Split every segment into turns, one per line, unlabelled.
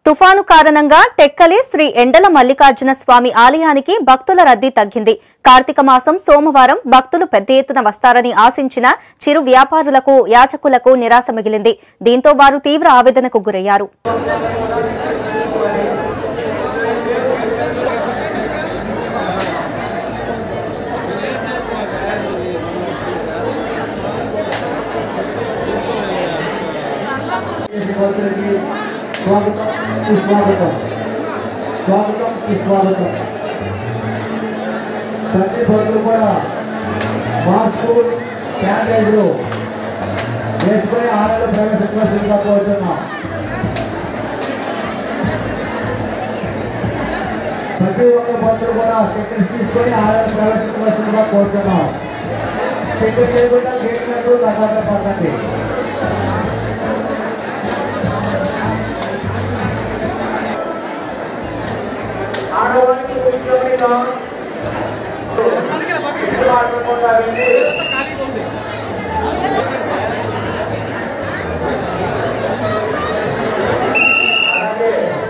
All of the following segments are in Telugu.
తుఫాను కారణంగా టెక్కలి శ్రీ ఎండల మల్లికార్జున స్వామి ఆలయానికి భక్తుల రద్దీ తగ్గింది కార్తీక మాసం సోమవారం భక్తులు పెద్ద ఎత్తున వస్తారని ఆశించిన చిరు వ్యాపారులకు యాచకులకు నిరాశ మిగిలింది దీంతో వారు తీవ్ర ఆవేదనకు గురయ్యారు
భక్తులకి స్వాగతం సుస్వాగతం స్వాగతం సుస్వాగతం ప్రతి భక్తులు కూడా మాస్కు శానిటైజర్ వేసుకొని ఆరోగ్య ప్రవేశించవలసిందిగా కోరుతున్నాం ప్రతి ఒక్క భక్తులు కూడా టికెట్స్ తీసుకొని ఆరోగ్య ప్రవేశించవలసిందిగా కోరుతున్నాం టికెట్ లేకుండా గేట్లకు దగ్గర పడకండి ఆడవారికి ముఖ్యమైన మాట్లాడకుండా వెళ్ళి అలాగే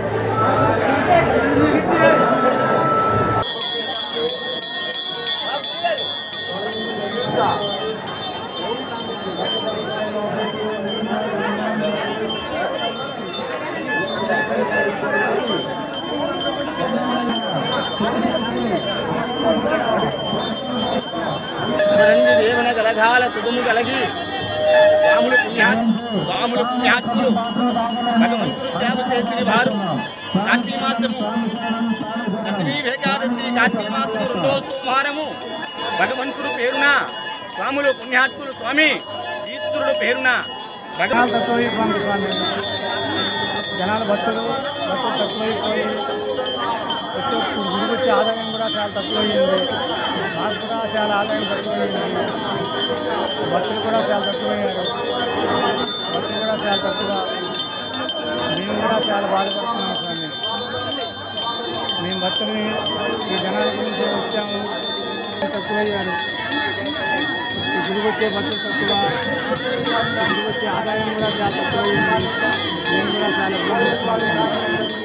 రంగి దేవున కలగాల శుభము కలిగి రాముడు పుణ్యాత్ స్వాముడు పుణ్యాత్ముడు భగవంతుడు సేవ చేసిన వారు కార్తీక మాసము దశమి ఏకాదశి కార్తీక మాసము రెండో సోమవారము భగవంతుడు పేరున స్వాములు పుణ్యాత్ముడు స్వామి ఈశ్వరుడు పేరున భగవంతుడు
జనాలు తక్కువైపోయింది స్వామి జనాలు భక్తులు భక్తులు తక్కువైపోయి వచ్చే గుడికి వచ్చే ఆదాయం కూడా చాలా తక్కువైంది మాకు కూడా చాలా ఆదాయం తక్కువైంది భక్తులు కూడా చాలా తక్కువయ్యారు భక్తులు కూడా చాలా తక్కువ మేము కూడా చాలా బాధపడుతున్నాం స్వామి మేము భక్తుల్ని ఈ జనాల గురించి వచ్చాము తక్కువయ్యారు ఈ గుడికి వచ్చే భక్తులు తక్కువ ఇంటికి వచ్చే ఆదాయం కూడా చాలా తక్కువైంది నేను కూడా చాలా ఇబ్బంది పడుతున్నాను